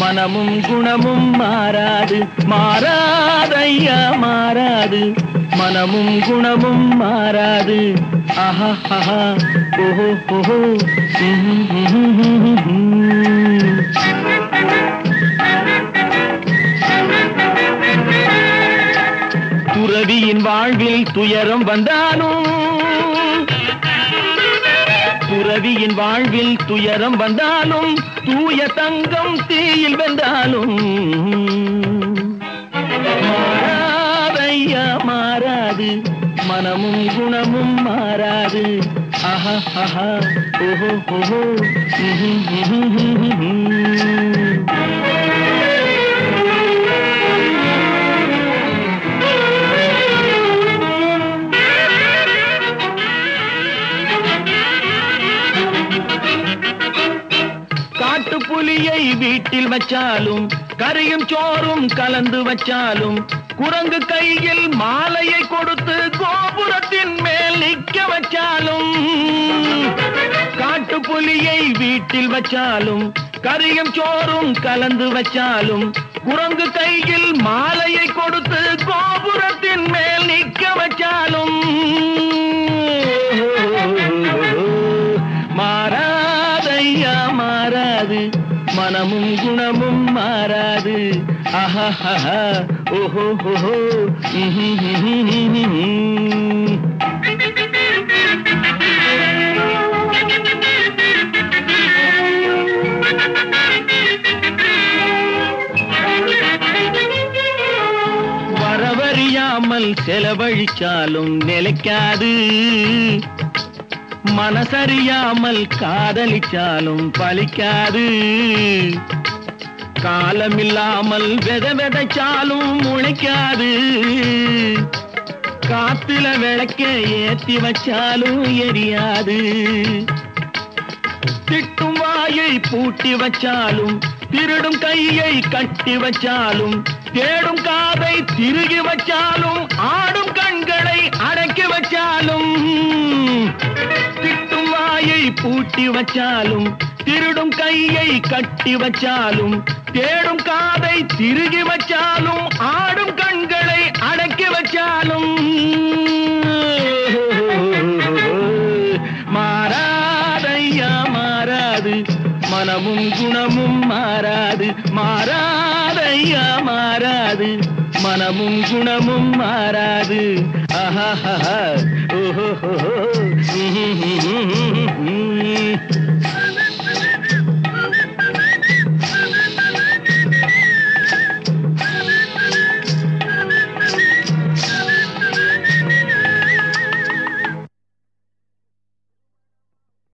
மனமும் குணமும் மாறாது மாறாதையா மாறாது மனமும் குணமும் மாறாது ஆஹா ஆஹா ஓஹோ ஓஹோ ம்ஹும், ம்ஹும், ம்ஹும். துறவியின் வாழ்வில் துயரம் வந்தாலும் துறவியின் வாழ்வில் துயரம் வந்தாலும் தூய தங்கம் தீயில் வென்றாலும் மாறாதையா மாறாது மனமும் குணமும் மாறாது ஆஹா ஆஹா ஓஹோ ஓஹோ ம்ஹும், ம்ஹும், ம்ஹும். காட்டுப்புலியை வீட்டில் வச்சாலும் கறியும் சோறும் கலந்து வச்சாலும் குரங்கு கையில் மாலையை கொடுத்து கோபுரத்தின் மேல் நிக்க வச்சாலும் காட்டுப்புலியை வீட்டில் வச்சாலும் கறியும் சோறும் கலந்து வச்சாலும் குரங்கு கையில் மாலையை கொடுத்து கோபுரத்தின் மேல் நிக்க வச்சாலும் மாறாதையா மாறாது மனமும் குணமும் மாறாது ஆஹா ஓஹோ ஓஹோ ம்ஹும், ம்ஹும், ம்ஹும். வரவறியாமல் செலவழிச்சாலும் நிலைக்காது மனசறியாமல் காதலிச்சாலும் பலிக்காது காலமில்லாமல் வித விதைச்சாலும் முளைக்காது காத்துல விளக்க ஏத்தி வச்சாலும் எரியாது திட்டும் வாயை பூட்டி வச்சாலும் திருடும் கையை கட்டி வச்சாலும் தேடும் காதை திருகி வச்சாலும் ஆடும் கண்களை அடக்கி வச்சாலும் திட்டும் வாயை பூட்டி வச்சாலும் திருடும் கையை கட்டி வச்சாலும் தேடும் காதை திருகி வச்சாலும் ஆடும் கண்களை அடக்கி வச்சாலும் மாறாதையா மாறாது மனமும் குணமும் மாறாது மாறாதையா மாறாது மனமும் குணமும் மாறாது ஆஹா ஓஹோ